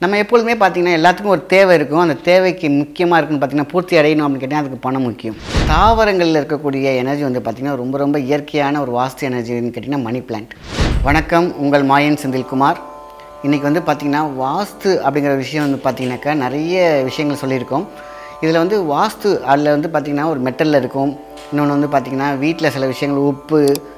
நம்ம எப்பொழுதுமே பார்த்தீங்கன்னா எல்லாத்துக்கும் ஒரு தேவை இருக்கும் அந்த தேவைக்கு முக்கியமாக இருக்குன்னு பார்த்தீங்கன்னா பூர்த்தி அடையணும் அப்படின்னு கேட்டால் அதுக்கு பணம் முக்கியம் தாவரங்களில் இருக்கக்கூடிய எனர்ஜி வந்து பார்த்திங்கன்னா ரொம்ப ரொம்ப இயற்கையான ஒரு வாஸ்து எனர்ஜின்னு கேட்டிங்கன்னா மணி பிளான்ட் வணக்கம் உங்கள் மாயன் செந்தில்குமார் இன்றைக்கி வந்து பார்த்திங்கன்னா வாஸ்து அப்படிங்கிற விஷயம் வந்து பார்த்திங்கனாக்கா நிறைய விஷயங்கள் சொல்லியிருக்கோம் இதில் வந்து வாஸ்து அதில் வந்து பார்த்திங்கன்னா ஒரு மெட்டலில் இருக்கும் இன்னொன்று வந்து பார்த்திங்கன்னா வீட்டில் சில விஷயங்கள் உப்பு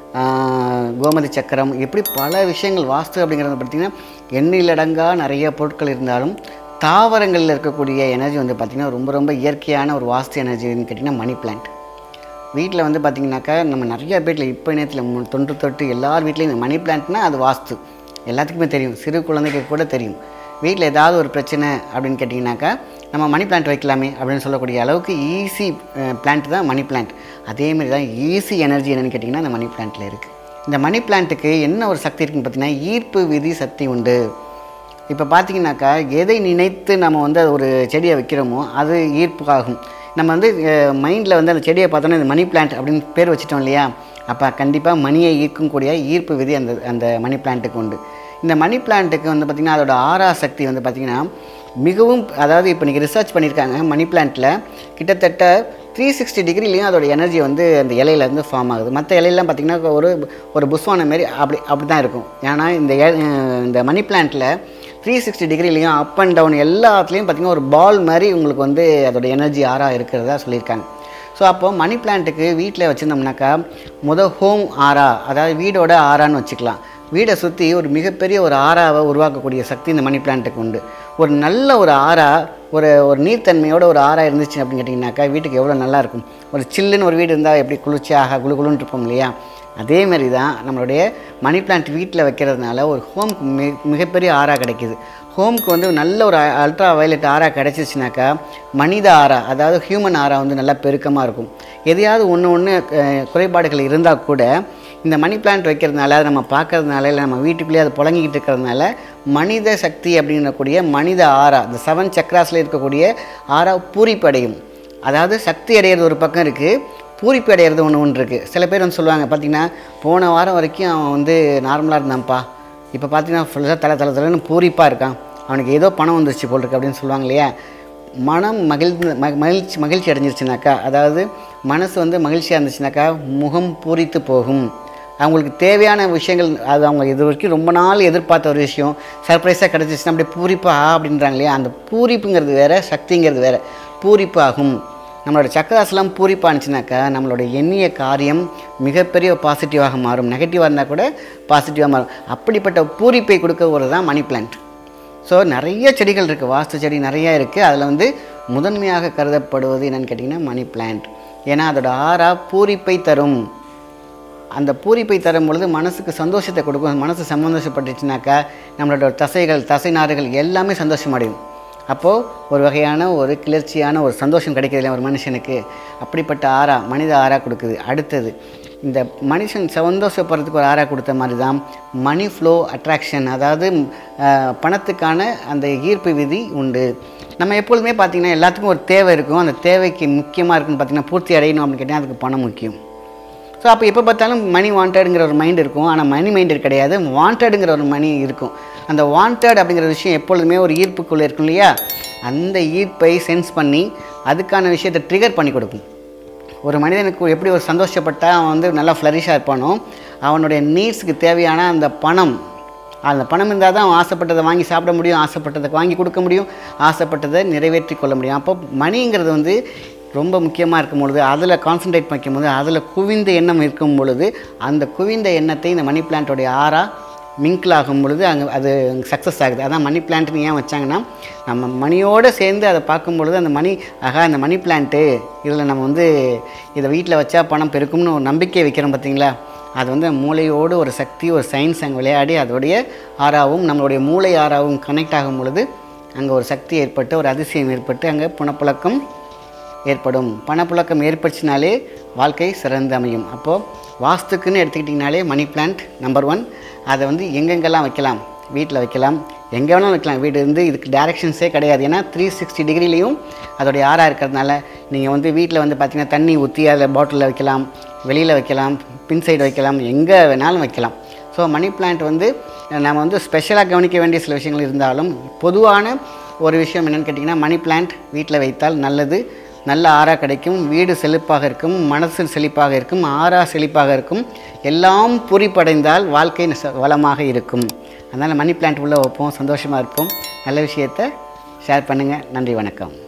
ஆஹ், கோமதி சக்கரம் இப்படி பல விஷயங்கள் வாஸ்து அப்படிங்கிறது பார்த்திங்கன்னா எண்ணிலடங்கா நிறைய பொருட்கள் இருந்தாலும் தாவரங்களில் இருக்கக்கூடிய எனர்ஜி வந்து பார்த்திங்கன்னா ரொம்ப ரொம்ப இயற்கையான ஒரு வாஸ்து எனர்ஜின்னு கேட்டிங்கன்னா மணி பிளான்ட் வீட்டில் வந்து பார்த்திங்கனாக்கா நம்ம நிறைய வீட்டில் இப்போ நேரத்தில் தொன்று தொட்டு எல்லார் வீட்லேயும் இந்த மணி பிளான்ட்னா அது வாஸ்து எல்லாத்துக்குமே தெரியும் சிறு குழந்தைக்கு கூட தெரியும் வீட்டில் ஏதாவது ஒரு பிரச்சனை அப்படின்னு கேட்டிங்கனாக்கா நம்ம மணி பிளான்ட் வைக்கலாமே அப்படின்னு சொல்லக்கூடிய அளவுக்கு ஈஸி பிளான்ட் தான் மணி பிளான்ட் அதேமாதிரி தான் ஈஸி எனர்ஜி என்னன்னு கேட்டிங்கன்னா அந்த மணி பிளான்ட்டில் இருக்குது இந்த மணி பிளான்ட்டுக்கு என்ன ஒரு சக்தி இருக்குன்னு பார்த்தீங்கன்னா ஈர்ப்பு விதி சக்தி உண்டு இப்போ பார்த்தீங்கன்னாக்கா எதை நினைத்து நம்ம வந்து அது ஒரு செடியை வைக்கிறோமோ அது ஈர்ப்பு ஆகும் நம்ம வந்து மைண்டில் வந்து அந்த செடியை பார்த்தோன்னா இந்த மணி பிளான்ட் அப்படின்னு பேர் வச்சிட்டோம் இல்லையா அப்போ கண்டிப்பாக மணியை ஈர்க்கக்கூடிய ஈர்ப்பு விதி அந்த அந்த மணி பிளான்ட்டுக்கு உண்டு இந்த மணி பிளான்ட்டுக்கு வந்து பார்த்திங்கன்னா அதோட ஆறா சக்தி வந்து பார்த்திங்கன்னா மிகவும் அதாவது இப்போ இன்றைக்கி ரிசர்ச் பண்ணியிருக்காங்க மணி பிளான்ட்டில் கிட்டத்தட்ட த்ரீ சிக்ஸ்டி டிகிரிலையும் அதோட எனர்ஜி வந்து அந்த இலையிலேருந்து ஃபார்ம் ஆகுது மற்ற இலையெல்லாம் பார்த்திங்கன்னா ஒரு ஒரு புஷ்வான மாரி அப்படி அப்படி தான் இருக்கும் ஏன்னா இந்த இல- இந்த மணி பிளான்ட்டில் த்ரீ சிக்ஸ்டி டிகிரிலையும் அப் அண்ட் டவுன் எல்லாத்துலேயும் பார்த்திங்கன்னா ஒரு பால் மாதிரி உங்களுக்கு வந்து அதோட எனர்ஜி ஆறா இருக்கிறதா சொல்லியிருக்காங்க ஸோ அப்போ மணி பிளான்ட்டுக்கு வீட்டில் வச்சுருந்தோம்னாக்கா முத ஹோம் ஆரா அதாவது வீடோட ஆறான்னு வச்சுக்கலாம் வீடை சுற்றி ஒரு மிகப்பெரிய ஒரு ஆறாவை உருவாக்கக்கூடிய சக்தி இந்த மணி பிளான்ட்டுக்கு உண்டு ஒரு நல்ல ஒரு ஆறா ஒரு ஒரு நீர்த்தன்மையோட ஒரு ஆறா இருந்துச்சு அப்படின்னு கேட்டிங்கனாக்கா வீட்டுக்கு எவ்வளோ நல்லா இருக்கும் ஒரு சில்லுன்னு ஒரு வீடு இருந்தால் எப்படி குளிர்ச்சியாக குளு குளுன்னு இருப்போம் இல்லையா அதே மாதிரி தான் நம்மளுடைய மணி பிளான்ட் வீட்டில் வைக்கிறதுனால ஒரு ஹோம்க்கு மி மிகப்பெரிய ஆறா கிடைக்கிது ஹோம்க்கு வந்து நல்ல ஒரு அல்ட்ரா வயலட் ஆறா கிடச்சிச்சினாக்கா மனித ஆறா அதாவது ஹியூமன் ஆறா வந்து நல்லா பெருக்கமாக இருக்கும் எதையாவது ஒன்று ஒன்று குறைபாடுகள் இருந்தால் கூட இந்த மணி பிளான்ட் வைக்கிறதுனால அதை நம்ம பார்க்கறதுனால இல்லை நம்ம வீட்டுக்குள்ளேயே அது புழங்கிக்கிட்டு இருக்கிறதுனால மனித சக்தி அப்படின்னக்கூடிய மனித ஆறா இந்த செவன் சக்ராஸில் இருக்கக்கூடிய ஆறா பூரிப்படையும் அதாவது சக்தி அடையிறது ஒரு பக்கம் இருக்குது பூரிப்பு அடையிறது ஒன்று ஒன்று இருக்குது சில பேர் வந்து சொல்லுவாங்க பார்த்தீங்கன்னா போன வாரம் வரைக்கும் அவன் வந்து நார்மலாக இருந்தான்ப்பா இப்போ பார்த்தீங்கன்னா ஃபுல்லாக தலை தலை தலைன்னு பூரிப்பாக இருக்கான் அவனுக்கு ஏதோ பணம் வந்துருச்சு போல் இருக்கு அப்படின்னு சொல்லுவாங்க இல்லையா மனம் மகிழ்ந்து ம மகிழ்ச்சி மகிழ்ச்சி அடைஞ்சிருச்சுனாக்கா அதாவது மனசு வந்து மகிழ்ச்சியாக இருந்துச்சுனாக்கா முகம் பூரித்து போகும் அவங்களுக்கு தேவையான விஷயங்கள் அது அவங்க இது வரைக்கும் ரொம்ப நாள் எதிர்பார்த்த ஒரு விஷயம் சர்ப்ரைஸாக கிடச்சிச்சுன்னா அப்படியே பூரிப்பா அப்படின்றாங்க இல்லையா அந்த பூரிப்புங்கிறது வேறு சக்திங்கிறது வேறு பூரிப்பு ஆகும் நம்மளோட சக்கராசெல்லாம் பூரிப்பாக இருந்துச்சுனாக்கா நம்மளோட எண்ணிய காரியம் மிகப்பெரிய பாசிட்டிவாக மாறும் நெகட்டிவாக இருந்தால் கூட பாசிட்டிவாக மாறும் அப்படிப்பட்ட பூரிப்பை கொடுக்க ஒரு தான் மணி பிளான்ட் ஸோ நிறைய செடிகள் இருக்குது வாஸ்து செடி நிறையா இருக்குது அதில் வந்து முதன்மையாக கருதப்படுவது என்னன்னு கேட்டிங்கன்னா மணி பிளான்ட் ஏன்னா அதோட ஆறா பூரிப்பை தரும் அந்த பூரிப்பை தரும் பொழுது மனசுக்கு சந்தோஷத்தை கொடுக்கும் மனசு சந்தோஷப்பட்டுச்சுனாக்கா நம்மளோட தசைகள் தசை நாறுகள் எல்லாமே சந்தோஷமடையும் அப்போது ஒரு வகையான ஒரு கிளர்ச்சியான ஒரு சந்தோஷம் கிடைக்கிறது இல்லையா ஒரு மனுஷனுக்கு அப்படிப்பட்ட ஆறா மனித ஆறா கொடுக்குது அடுத்தது இந்த மனுஷன் சந்தோஷப்படுறதுக்கு ஒரு ஆறா கொடுத்த மாதிரி தான் மணி ஃப்ளோ அட்ராக்ஷன் அதாவது அஹ், பணத்துக்கான அந்த ஈர்ப்பு விதி உண்டு நம்ம எப்பொழுதுமே பார்த்திங்கன்னா எல்லாத்துக்கும் ஒரு தேவை இருக்கும் அந்த தேவைக்கு முக்கியமாக இருக்குன்னு பார்த்திங்கன்னா பூர்த்தி அடையணும் அப்படின்னு கேட்டால் அதுக்கு பணம் முக்கியம் ஸோ அப்போ எப்போ பார்த்தாலும் மணி வாண்டடுங்கிற ஒரு மைண்ட் இருக்கும் ஆனால் மணி மைண்டு கிடையாது வாண்டடுங்கிற ஒரு மணி இருக்கும் அந்த வாண்டட் அப்படிங்கிற விஷயம் எப்பொழுதுமே ஒரு ஈர்ப்புக்குள்ளே இருக்கும் இல்லையா அந்த ஈர்ப்பை சென்ஸ் பண்ணி அதுக்கான விஷயத்தை ட்ரிகர் பண்ணி கொடுக்கும் ஒரு மனிதனுக்கு எப்படி ஒரு சந்தோஷப்பட்டா அவன் வந்து நல்லா ஃப்ளரிஷாக இருப்பானோ அவனுடைய நீட்ஸுக்கு தேவையான அந்த பணம் அந்த பணம் இருந்தால் தான் அவன் ஆசைப்பட்டதை வாங்கி சாப்பிட முடியும் ஆசைப்பட்டதை வாங்கி கொடுக்க முடியும் ஆசைப்பட்டதை நிறைவேற்றி கொள்ள முடியும் அப்போ மணிங்கிறது வந்து ரொம்ப முக்கியமாக இருக்கும் பொழுது அதில் கான்சன்ட்ரேட் வைக்கும் போது அதில் குவிந்த எண்ணம் இருக்கும் பொழுது அந்த குவிந்த எண்ணத்தை இந்த மணி பிளான்ட்டோடைய ஆறா மிங்கிள் ஆகும் பொழுது அங்கே அது சக்ஸஸ் ஆகுது அதான் மணி பிளான்ட்னு ஏன் வச்சாங்கன்னா நம்ம மணியோடு சேர்ந்து அதை பார்க்கும் பொழுது அந்த மணி ஆகா இந்த மணி பிளான்ட்டு இதில் நம்ம வந்து இதை வீட்டில் வச்சா பணம் பெருக்கும்னு ஒரு நம்பிக்கை வைக்கிறோம் பார்த்தீங்களா அது வந்து மூளையோடு ஒரு சக்தி ஒரு சயின்ஸ் அங்கே விளையாடி அதோடைய ஆறாவும் நம்மளுடைய மூளை ஆறாவும் கனெக்ட் ஆகும் பொழுது அங்கே ஒரு சக்தி ஏற்பட்டு ஒரு அதிசயம் ஏற்பட்டு அங்கே புனப்புழக்கம் ஏற்படும் பணப்புழக்கம் ஏற்பட்டுச்சுனாலே வாழ்க்கை சிறந்து அமையும் அப்போது வாஸ்துக்குன்னு எடுத்துக்கிட்டிங்கனாலே மணி பிளான்ட் நம்பர் ஒன் அதை வந்து எங்கெங்கெல்லாம் வைக்கலாம் வீட்டில் வைக்கலாம் எங்கே வேணாலும் வைக்கலாம் வீடு இருந்து இதுக்கு டைரக்ஷன்ஸே கிடையாது ஏன்னா த்ரீ சிக்ஸ்டி டிகிரிலையும் அதோடைய ஆறாக இருக்கிறதுனால நீங்கள் வந்து வீட்டில் வந்து பார்த்தீங்கன்னா தண்ணி ஊற்றி அதில் பாட்டிலில் வைக்கலாம் வெளியில் வைக்கலாம் பின் சைடு வைக்கலாம் எங்கே வேணாலும் வைக்கலாம் ஸோ மணி பிளான்ட் வந்து நம்ம வந்து ஸ்பெஷலாக கவனிக்க வேண்டிய சில விஷயங்கள் இருந்தாலும் பொதுவான ஒரு விஷயம் என்னென்னு கேட்டிங்கன்னா மணி பிளான்ட் வீட்டில் வைத்தால் நல்லது நல்ல ஆறா கிடைக்கும் வீடு செழிப்பாக இருக்கும் மனசு செழிப்பாக இருக்கும் ஆறா செழிப்பாக இருக்கும் எல்லாம் பூரிப்படைந்தால் வாழ்க்கை ச- வளமாக இருக்கும் அதனால் மணி பிளான்ட் உள்ளே வைப்போம் சந்தோஷமாக இருப்போம் நல்ல விஷயத்தை ஷேர் பண்ணுங்கள் நன்றி வணக்கம்